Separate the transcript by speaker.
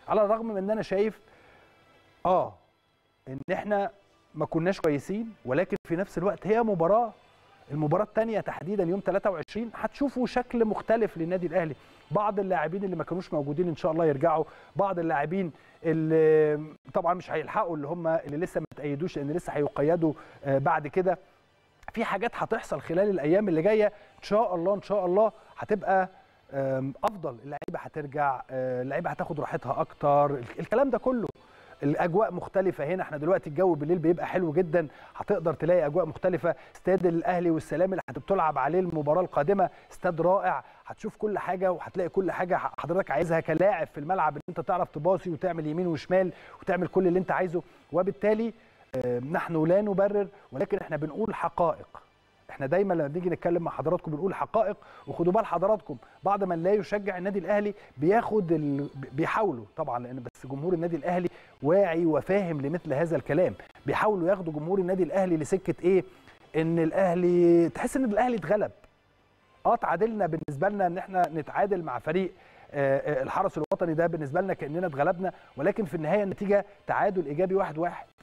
Speaker 1: على الرغم من ان انا شايف اه ان احنا ما كناش كويسين ولكن في نفس الوقت هي مباراه المباراه الثانيه تحديدا يوم 23 هتشوفوا شكل مختلف للنادي الاهلي بعض اللاعبين اللي ما كانوش موجودين ان شاء الله يرجعوا بعض اللاعبين اللي طبعا مش هيلحقوا اللي هم اللي لسه ما تأيدوش لان لسه هيقيدوا آه، بعد كده في حاجات هتحصل خلال الايام اللي جايه ان شاء الله ان شاء الله هتبقى آم، افضل اللعيبه هترجع آه، اللعيبه هتاخد راحتها اكتر الكلام ده كله الاجواء مختلفه هنا احنا دلوقتي الجو بالليل بيبقى حلو جدا هتقدر تلاقي اجواء مختلفه استاد الاهلي والسلام اللي هتلعب عليه المباراه القادمه استاد رائع هتشوف كل حاجه وهتلاقي كل حاجه حضرتك عايزها كلاعب في الملعب ان انت تعرف تباصي وتعمل يمين وشمال وتعمل كل اللي انت عايزه وبالتالي آه، نحن لا نبرر ولكن احنا بنقول حقائق احنا دايما لما بنيجي نتكلم مع حضراتكم بنقول حقائق وخدوا بال حضراتكم بعض من لا يشجع النادي الاهلي بياخد ال... بيحاولوا طبعا لان بس جمهور النادي الاهلي واعي وفاهم لمثل هذا الكلام بيحاولوا ياخدوا جمهور النادي الاهلي لسكه ايه ان الاهلي تحس ان الاهلي اتغلب اه تعادلنا بالنسبه لنا ان احنا نتعادل مع فريق آه، آه، الحرس الوطني ده بالنسبه لنا كاننا اتغلبنا ولكن في النهايه النتيجه تعادل ايجابي واحد واحد